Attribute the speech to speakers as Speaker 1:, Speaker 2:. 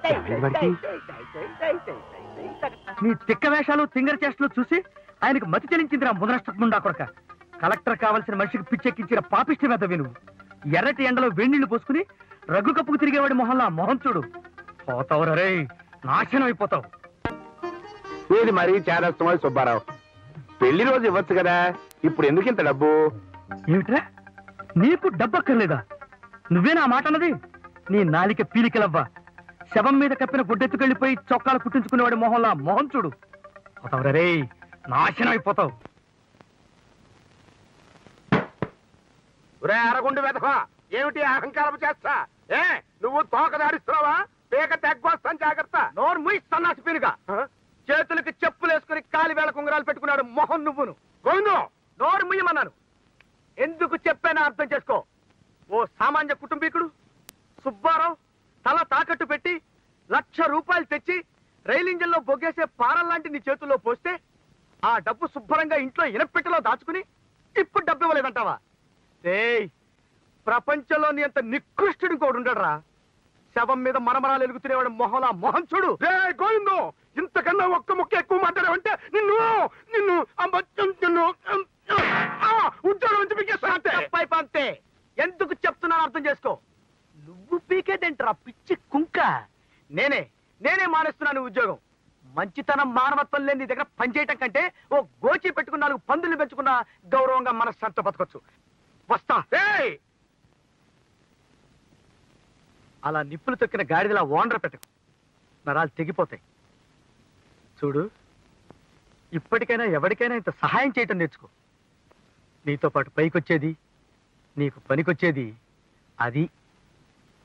Speaker 1: ఏమైంది వాడికి? నీ తిక్క వేషాలు తింగర చేష్టలు చూసి ఆయనకు మతి చెలించిందిరా ముదనష్టకుండా కొరక కలెక్టర్ కావాల్సిన మనిషికి పిచ్చెక్కించిన పాపిష్టి మీద విను ఎర్రటి ఎండలో వేణీళ్లు పోసుకుని రగ్గు కప్పుకు తిరిగేవాడి మొహంలా మొహం చూడు పోతావు రే నాశనం అయిపోతావు
Speaker 2: ఇది మరీ చేదస్తమని సుబ్బారావు పెళ్లి రోజు ఇవ్వచ్చు కదా ఇప్పుడు ఎందుకు ఇంత డబ్బు
Speaker 1: ఏమిట్రా నీకు డబ్బక్కర్లేదా నువ్వే నా మాట అన్నది నీ నాలిక పీలికలవ్వా శవం మీద కప్పిన గుడ్డెత్తుకెళ్ళిపోయి చొక్కాలు కుట్టించుకునేవాడి మొహంలా మొహం చూడు పోతావు రే నాశనం అయిపోతావు
Speaker 2: రే అరగుండు వెధవా ఏమిటి అహంకారం చేస్తా ఏ నువ్వు తోక దాడిస్తున్నావా పేక తెగ్గొస్తాను జాగ్రత్త
Speaker 1: నోరు ముయి సన్నాసి పీనుగా చేతులకి చెప్పులు వేసుకుని కాలి వేళ కుంగరాలు పెట్టుకున్నాడు మొహం నువ్వును
Speaker 2: గోవిందు
Speaker 1: నోరు ముయ్యమన్నాను ఎందుకు చెప్పానో అర్థం చేసుకో ఓ సామాన్య కుటుంబీకుడు సుబ్బారావు తల తాకట్టు పెట్టి లక్ష రూపాయలు తెచ్చి రైలు ఇంజన్లో బొగ్గేసే పారం లాంటి నీ చేతుల్లో పోస్తే ఆ డబ్బు శుభ్రంగా ఇంట్లో ఇనపెట్టెలో దాచుకుని ఇప్పుడు డబ్బు ఇవ్వలేదంటావా ఏయ్ ప్రపంచంలోని అంత నికృష్టుడు ఇంకోడు ఉండడరా శవం మీద మరమరాలు ఎలుగుతునేవాడు మొహలా మొహం చూడు
Speaker 2: రే గోవిందు ఇంతకన్నా ఒక్క ముక్క ఎక్కువ మాట్లాడావంటే నిన్ను నిన్ను అమ్మచ్చం నిన్ను ఆ, ఉద్యోగం నుంచి పీకేస్తా అంతే
Speaker 1: అబ్బాయి పంతే ఎందుకు చెప్తున్నాను అర్థం చేసుకో నువ్వు పీకేదేంట్రా పిచ్చి కుంక నేనే నేనే మానేస్తున్నాను ఈ ఉద్యోగం మంచితనం మానవత్వం లేని నీ దగ్గర పనిచేయటం కంటే ఓ గోచి పెట్టుకున్న నాలుగు పందులు పెంచుకున్న గౌరవంగా మనశ్శాంత బతకొచ్చు వస్తా
Speaker 2: ఏయ్
Speaker 1: అలా నిప్పులు తొక్కిన గాడిదలా ఓండ్ర పెట్టకు నరాలు తెగిపోతాయి చూడు ఇప్పటికైనా ఎవరికైనా ఇంత సహాయం చేయటం నేర్చుకో నీతో పాటు పైకొచ్చేది నీకు పనికొచ్చేది అది